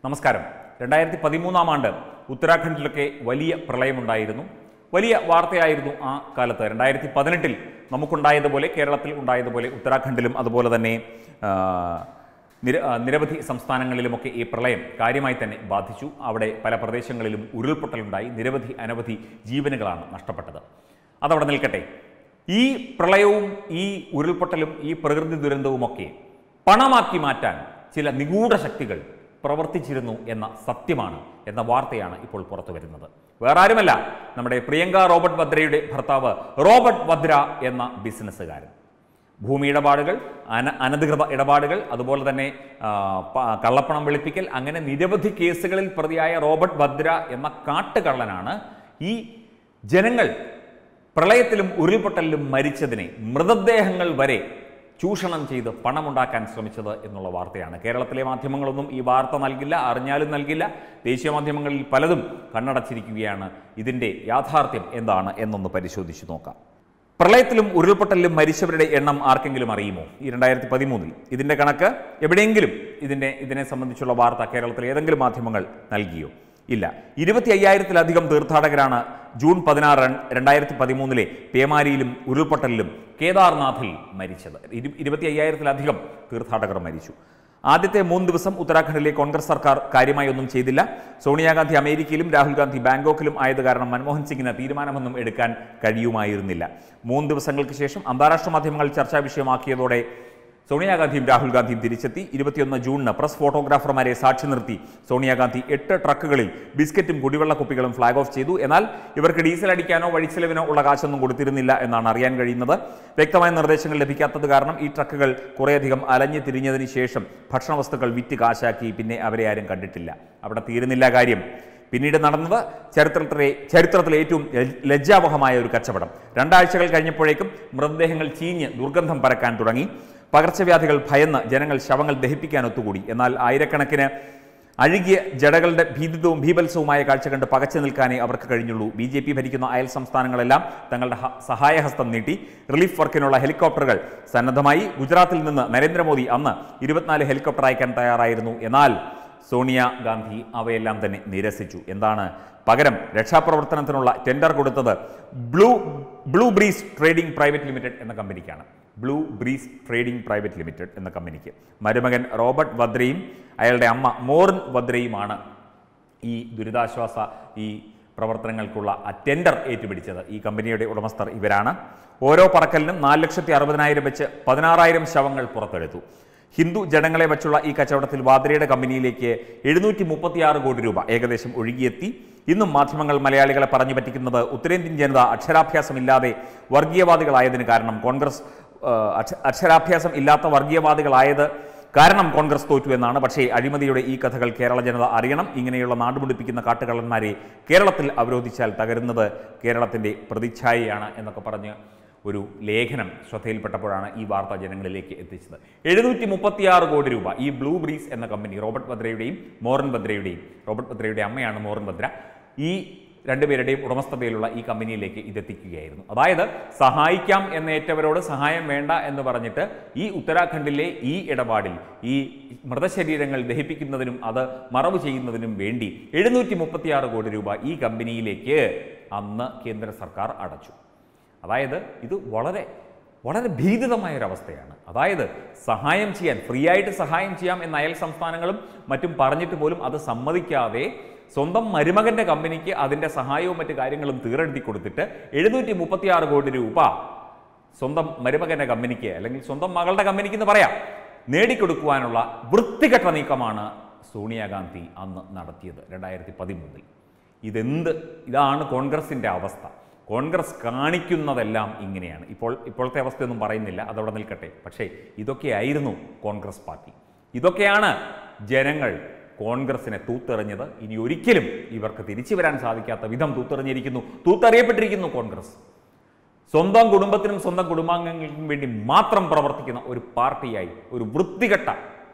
നമസ്കാരം രണ്ടായിരത്തി പതിമൂന്നാം ആണ്ട് ഉത്തരാഖണ്ഡിലൊക്കെ വലിയ പ്രളയമുണ്ടായിരുന്നു വലിയ വാർത്തയായിരുന്നു ആ കാലത്ത് രണ്ടായിരത്തി പതിനെട്ടിൽ നമുക്കുണ്ടായതുപോലെ കേരളത്തിൽ ഉണ്ടായതുപോലെ ഉത്തരാഖണ്ഡിലും അതുപോലെ തന്നെ ആ, നിര ആ, നിരവധി സംസ്ഥാനങ്ങളിലുമൊക്കെ ഈ പ്രളയം കാര്യമായി തന്നെ ബാധിച്ചു അവിടെ പല പ്രദേശങ്ങളിലും ഉരുൾപൊട്ടലുണ്ടായി നിരവധി അനവധി ജീവനുകളാണ് നഷ്ടപ്പെട്ടത് അതവിടെ നിൽക്കട്ടെ ഈ പ്രളയവും ഈ ഉരുൾപൊട്ടലും ഈ പ്രകൃതി ദുരന്തവുമൊക്കെ പണമാക്കി മാറ്റാൻ ചില നിഗൂഢ ശക്തികൾ പ്രവർത്തിച്ചിരുന്നു എന്ന സത്യമാണ് എന്ന വാർത്തയാണ് ഇപ്പോൾ പുറത്തു വരുന്നത് വേറെ ആരുമല്ല നമ്മുടെ പ്രിയങ്ക റോബർട്ട് വദ്രയുടെ ഭർത്താവ് റോബർട്ട് വദ്ര എന്ന ബിസിനസ്സുകാരൻ ഭൂമി ഇടപാടുകൾ അന അനധികൃത ഇടപാടുകൾ അതുപോലെ തന്നെ ആ, പ- കള്ളപ്പണം വെളുപ്പിക്കൽ അങ്ങനെ നിരവധി കേസുകളിൽ പ്രതിയായ റോബർട്ട് വദ്ര എന്ന കാട്ടുകള്ളനാണ് ഈ ജനങ്ങൾ പ്രളയത്തിലും ഉരുൾപൊട്ടലിലും മരിച്ചതിനെ മൃതദേഹങ്ങൾ വരെ ചൂഷണം ചെയ്ത് പണമുണ്ടാക്കാൻ ശ്രമിച്ചത് എന്നുള്ള വാർത്തയാണ് കേരളത്തിലെ മാധ്യമങ്ങളൊന്നും ഈ വാർത്ത നൽകില്ല അറിഞ്ഞാലും നൽകില്ല ദേശീയ മാധ്യമങ്ങളിൽ പലതും കണ്ണടച്ചിരിക്കുകയാണ് ഇതിൻ്റെ യാഥാർത്ഥ്യം എന്താണ് എന്നൊന്ന് പരിശോധിച്ചു നോക്കാം പ്രളയത്തിലും ഉരുൾപൊട്ടലിലും മരിച്ചവരുടെ എണ്ണം ആർക്കെങ്കിലും അറിയുമോ ഈ രണ്ടായിരത്തി പതിമൂന്നിൽ ഇതിൻ്റെ കണക്ക് എവിടെയെങ്കിലും ഇതിനെ ഇതിനെ സംബന്ധിച്ചുള്ള വാർത്ത കേരളത്തിലെ ഏതെങ്കിലും മാധ്യമങ്ങൾ നൽകിയോ ഇല്ല ഇരുപത്തി അയ്യായിരത്തിലധികം തീർത്ഥാടകരാണ് ജൂൺ പതിനാറ് രണ്ടായിരത്തി പതിമൂന്നിലെ പേമാരിയിലും ഉരുൾപൊട്ടലിലും കേദാർനാഥിൽ മരിച്ചത് ഇരു ഇരുപത്തി അയ്യായിരത്തിലധികം തീർത്ഥാടകർ മരിച്ചു ആദ്യത്തെ മൂന്ന് ദിവസം ഉത്തരാഖണ്ഡിലെ കോൺഗ്രസ് സർക്കാർ കാര്യമായി ഒന്നും ചെയ്തില്ല സോണിയാഗാന്ധി അമേരിക്കയിലും രാഹുൽ ഗാന്ധി ബാങ്കോക്കിലും ആയത് കാരണം മൻമോഹൻ സിംഗിന് തീരുമാനമൊന്നും എടുക്കാൻ കഴിയുമായിരുന്നില്ല മൂന്ന് ദിവസങ്ങൾക്ക് ശേഷം അന്താരാഷ്ട്ര മാധ്യമങ്ങൾ ചർച്ചാ വിഷയമാക്കിയതോടെ സോണിയാഗാന്ധിയും രാഹുൽ ഗാന്ധിയും തിരിച്ചെത്തി ഇരുപത്തിയൊന്ന് ജൂണിന് പ്രസ് ഫോട്ടോഗ്രാഫർമാരെ സാക്ഷി നിർത്തി സോണിയാഗാന്ധി എട്ട് ട്രക്കുകളിൽ ബിസ്ക്കറ്റും കുടിവെള്ള കുപ്പികളും ഫ്ളാഗ് ഓഫ് ചെയ്തു എന്നാൽ ഇവർക്ക് ഡീസൽ അടിക്കാനോ വഴിച്ചെലവിനോ ഉള്ള കാശൊന്നും കൊടുത്തിരുന്നില്ല എന്നാണ് അറിയാൻ കഴിയുന്നത് വ്യക്തമായ നിർദ്ദേശങ്ങൾ ലഭിക്കാത്തത് കാരണം ഈ ട്രക്കുകൾ കുറേയധികം അലഞ്ഞു തിരിഞ്ഞതിന് ശേഷം ഭക്ഷണവസ്തുക്കൾ വിറ്റ് കാശാക്കി പിന്നെ അവരെ ആരും കണ്ടിട്ടില്ല അവിടെ തീരുന്നില്ല കാര്യം പിന്നീട് നടന്നത് ചരിത്രത്തിലെ ചരിത്രത്തിലെ ഏറ്റവും ലജ്ജ- ലജ്ജാവഹമായ ഒരു കച്ചവടം രണ്ടാഴ്ചകൾ കഴിഞ്ഞപ്പോഴേക്കും മൃതദേഹങ്ങൾ ചീഞ്ഞ് ദുർഗന്ധം പരക്കാൻ തുടങ്ങി പകർച്ചവ്യാധികൾ ഭയന്ന് ജനങ്ങൾ ശവങ്ങൾ ദഹിപ്പിക്കാൻ ഒത്തുകൂടി എന്നാൽ ആയിരക്കണക്കിന് അഴുകിയ ജടകളുടെ ഭീതിതവും ഭീപത്സവുമായ കാഴ്ച കണ്ട് പകച്ചു നിൽക്കാനേ അവർക്ക് കഴിഞ്ഞുള്ളൂ ബി ജെ പി ഭരിക്കുന്ന അയൽ സംസ്ഥാനങ്ങളെല്ലാം തങ്ങളുടെ ഹ- സഹായഹസ്തം നീട്ടി റിലീഫ് വർക്കിനുള്ള ഹെലികോപ്റ്ററുകൾ സന്നദ്ധമായി ഗുജറാത്തിൽ നിന്ന് നരേന്ദ്രമോദി അന്ന് ഇരുപത്തിനാല് ഹെലികോപ്റ്റർ അയക്കാൻ തയ്യാറായിരുന്നു എന്നാൽ സോണിയ ഗാന്ധി അവയെല്ലാം തന്നെ നിരസിച്ചു എന്താണ് പകരം രക്ഷാപ്രവർത്തനത്തിനുള്ള ടെൻഡർ കൊടുത്തത് blue blue breeze trading private limited എന്ന കമ്പനിക്കാണ് blue breeze trading private limited എന്ന കമ്പനിക്ക് മരുമകൻ റോബർട്ട് വദ്രയും അയാളുടെ അമ്മ മോറിൻ വദ്രയുമാണ് ഈ ദുരിതാശ്വാസ ഈ പ്രവർത്തനങ്ങൾക്കുള്ള ആ ടെൻഡർ ഏറ്റുപിടിച്ചത് ഈ കമ്പനിയുടെ ഉടമസ്ഥർ ഇവരാണ് ഓരോ പറക്കലിനും നാല് ലക്ഷത്തി അറുപതിനായിരം വെച്ച് പതിനാറായിരം ശവങ്ങൾ പുറത്തെടുത്തു ഹിന്ദു ജനങ്ങളെ വച്ചുള്ള ഈ കച്ചവടത്തിൽ വാദ്രയുടെ കമ്പനിയിലേക്ക് എഴുന്നൂറ്റി മുപ്പത്തിയാറ് കോടി രൂപ ഏകദേശം ഒഴുകിയെത്തി ഇന്നും മാധ്യമങ്ങൾ മലയാളികളെ പറഞ്ഞു പറ്റിക്കുന്നത് ഉത്തരേന്ത്യൻ ജനത അക്ഷരാഭ്യാസമില്ലാതെ വർഗീയവാദികളായതിന് കാരണം കോൺഗ്രസ് ആ, അക്ഷ- അക്ഷരാഭ്യാസം ഇല്ലാത്ത വർഗീയവാദികളായത് കാരണം കോൺഗ്രസ് തോറ്റു എന്നാണ് പക്ഷേ അഴിമതിയുടെ ഈ കഥകൾ കേരള ജനത അറിയണം ഇങ്ങനെയുള്ള നാടുപിടിപ്പിക്കുന്ന കാട്ടുകള്ളന്മാരെ കേരളത്തിൽ അവരോധിച്ചാൽ തകരുന്നത് കേരളത്തിൻ്റെ പ്രതിച്ഛായയാണ് എന്നൊക്കെ പറഞ്ഞ് ഒരു ലേഖനം ശ്രദ്ധയിൽപ്പെട്ടപ്പോഴാണ് ഈ വാർത്ത ജനങ്ങളിലേക്ക് എത്തിച്ചത് എഴുന്നൂറ്റി മുപ്പത്തിയാറ് കോടി രൂപ ഈ ബ്ലൂ ബ്രീസ് എന്ന കമ്പനി റോബർട്ട് ഭദ്രയുടെയും മോറൻ ഭദ്രയുടെയും റോബർട്ട് ഭദ്രയുടെ അമ്മയാണ് മോറൻ ഭദ്ര ഈ രണ്ടുപേരുടെയും ഉടമസ്ഥതയിലുള്ള ഈ കമ്പനിയിലേക്ക് ഇതെത്തിക്കുകയായിരുന്നു അതായത് സഹായിക്കാം എന്നേറ്റവരോട് സഹായം വേണ്ട എന്ന് പറഞ്ഞിട്ട് ഈ ഉത്തരാഖണ്ഡിലെ ഈ ഇടപാടിൽ ഈ മൃതശരീരങ്ങൾ ദഹിപ്പിക്കുന്നതിനും അത് മറവ് ചെയ്യുന്നതിനും വേണ്ടി എഴുന്നൂറ്റി മുപ്പത്തിയാറ് കോടി രൂപ ഈ കമ്പനിയിലേക്ക് അന്ന് കേന്ദ്ര സർക്കാർ അടച്ചു അതായത് ഇത് വളരെ വളരെ ഭീതിതമായ ഒരവസ്ഥയാണ് അതായത് സഹായം ചെയ്യാൻ ഫ്രീ ആയിട്ട് സഹായം ചെയ്യാം എന്ന അയൽ സംസ്ഥാനങ്ങളും മറ്റും പറഞ്ഞിട്ട് പോലും അത് സമ്മതിക്കാതെ സ്വന്തം മരുമകന്റെ കമ്പനിക്ക് അതിൻ്റെ സഹായവും മറ്റു കാര്യങ്ങളും തീരെഴുതി കൊടുത്തിട്ട് എഴുന്നൂറ്റി മുപ്പത്തിയാറ് കോടി രൂപ സ്വന്തം മരുമകന്റെ കമ്പനിക്ക് അല്ലെങ്കിൽ സ്വന്തം മകളുടെ കമ്പനിക്ക് എന്ന് പറയാം നേടിക്കൊടുക്കുവാനുള്ള വൃത്തികെട്ട നീക്കമാണ് സോണിയാഗാന്ധി അന്ന് നടത്തിയത് രണ്ടായിരത്തി പതിമൂന്നിൽ ഇതെന്ത് ഇതാണ് കോൺഗ്രസിൻ്റെ അവസ്ഥ കോൺഗ്രസ് കാണിക്കുന്നതെല്ലാം ഇങ്ങനെയാണ് ഇപ്പോൾ ഇപ്പോഴത്തെ അവസ്ഥയൊന്നും പറയുന്നില്ല അതവിടെ നിൽക്കട്ടെ പക്ഷേ ഇതൊക്കെയായിരുന്നു കോൺഗ്രസ് പാർട്ടി ഇതൊക്കെയാണ് ജനങ്ങൾ കോൺഗ്രസിനെ തൂത്തെറിഞ്ഞത് ഇനി ഒരിക്കലും ഇവർക്ക് തിരിച്ചു വരാൻ സാധിക്കാത്ത വിധം തൂത്തെറിഞ്ഞിരിക്കുന്നു തൂത്തെറിയപ്പെട്ടിരിക്കുന്നു കോൺഗ്രസ് സ്വന്തം കുടുംബത്തിനും സ്വന്തം കുടുംബാംഗങ്ങൾക്കും വേണ്ടി മാത്രം പ്രവർത്തിക്കുന്ന ഒരു പാർട്ടിയായി ഒരു വൃത്തികെട്ട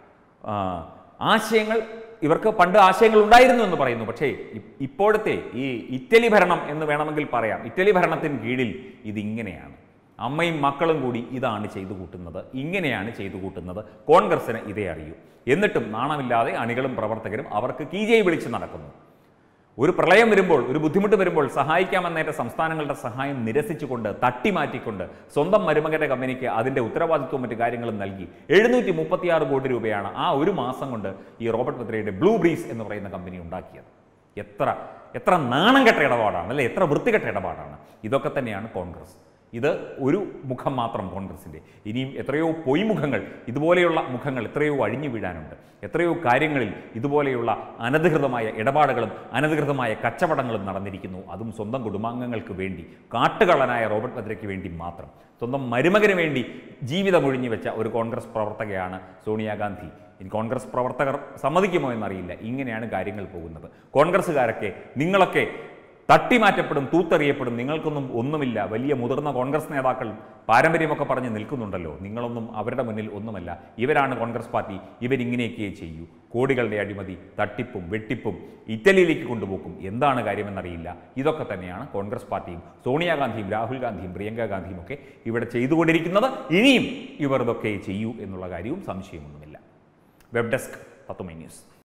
ആ, ആശയങ്ങൾ ഇവർക്ക് പണ്ട് ആശയങ്ങൾ ഉണ്ടായിരുന്നു എന്ന് പറയുന്നു പക്ഷേ ഇ- ഇപ്പോഴത്തെ ഈ ഇറ്റലി ഭരണം എന്ന് വേണമെങ്കിൽ പറയാം ഇറ്റലി ഭരണത്തിന് കീഴിൽ ഇതിങ്ങനെയാണ് അമ്മയും മക്കളും കൂടി ഇതാണ് ചെയ്തു കൂട്ടുന്നത് ഇങ്ങനെയാണ് ചെയ്തു കൂട്ടുന്നത് കോൺഗ്രസിന് ഇതേ അറിയൂ എന്നിട്ടും നാണമില്ലാതെ അണികളും പ്രവർത്തകരും അവർക്ക് കീജയി വിളിച്ച് നടക്കുന്നു ഒരു പ്രളയം വരുമ്പോൾ ഒരു ബുദ്ധിമുട്ട് വരുമ്പോൾ സഹായിക്കാമെന്നേറ്റ സംസ്ഥാനങ്ങളുടെ സഹായം നിരസിച്ചുകൊണ്ട് തട്ടിമാറ്റിക്കൊണ്ട് സ്വന്തം മരുമകന്റെ കമ്പനിക്ക് അതിന്റെ ഉത്തരവാദിത്വവും മറ്റു കാര്യങ്ങളും നൽകി എഴുന്നൂറ്റി മുപ്പത്തിയാറ് കോടി രൂപയാണ് ആ ഒരു മാസം കൊണ്ട് ഈ റോബർട്ട് വദ്രയുടെ ബ്ലൂ ബ്രീസ് എന്ന് പറയുന്ന കമ്പനി ഉണ്ടാക്കിയത് എത്ര എത്ര നാണം കെട്ട ഇടപാടാണ് അല്ലെ എത്ര വൃത്തികെട്ട ഇടപാടാണ് ഇതൊക്കെ തന്നെയാണ് കോൺഗ്രസ് ഇത് ഒരു മുഖം മാത്രം കോൺഗ്രസിൻ്റെ ഇനിയും എത്രയോ പൊയ്മുഖങ്ങൾ ഇതുപോലെയുള്ള മുഖങ്ങൾ എത്രയോ അഴിഞ്ഞു വീഴാനുണ്ട് എത്രയോ കാര്യങ്ങളിൽ ഇതുപോലെയുള്ള അനധികൃതമായ ഇടപാടുകളും അനധികൃതമായ കച്ചവടങ്ങളും നടന്നിരിക്കുന്നു അതും സ്വന്തം കുടുംബാംഗങ്ങൾക്ക് വേണ്ടി കാട്ടുകള്ളനായ റോബർട്ട് ഭദ്രയ്ക്ക് വേണ്ടി മാത്രം സ്വന്തം മരുമകന് വേണ്ടി ജീവിതമൊഴിഞ്ഞു വെച്ച ഒരു കോൺഗ്രസ് പ്രവർത്തകയാണ് സോണിയാഗാന്ധി ഇനി കോൺഗ്രസ് പ്രവർത്തകർ സമ്മതിക്കുമോ എന്നറിയില്ല ഇങ്ങനെയാണ് കാര്യങ്ങൾ പോകുന്നത് കോൺഗ്രസ്സുകാരൊക്കെ നിങ്ങളൊക്കെ തട്ടിമാറ്റപ്പെടും തൂത്തെറിയപ്പെടും നിങ്ങൾക്കൊന്നും ഒന്നുമില്ല വലിയ മുതിർന്ന കോൺഗ്രസ് നേതാക്കൾ പാരമ്പര്യമൊക്കെ പറഞ്ഞ് നിൽക്കുന്നുണ്ടല്ലോ നിങ്ങളൊന്നും അവരുടെ മുന്നിൽ ഒന്നുമല്ല ഇവരാണ് കോൺഗ്രസ് പാർട്ടി ഇവരിങ്ങനെയൊക്കെ ചെയ്യൂ കോടികളുടെ അഴിമതി തട്ടിപ്പും വെട്ടിപ്പും ഇറ്റലിയിലേക്ക് കൊണ്ടുപോക്കും എന്താണ് കാര്യമെന്നറിയില്ല ഇതൊക്കെ തന്നെയാണ് കോൺഗ്രസ് പാർട്ടിയും സോണിയാഗാന്ധിയും രാഹുൽ ഗാന്ധിയും പ്രിയങ്ക ഗാന്ധിയും ഒക്കെ ഇവിടെ ചെയ്തുകൊണ്ടിരിക്കുന്നത് ഇനിയും ഇവർ ഇതൊക്കെ ചെയ്യൂ എന്നുള്ള കാര്യവും സംശയമൊന്നുമില്ല വെബ് ഡെസ്ക് തത്തുമൈ ന്യൂസ്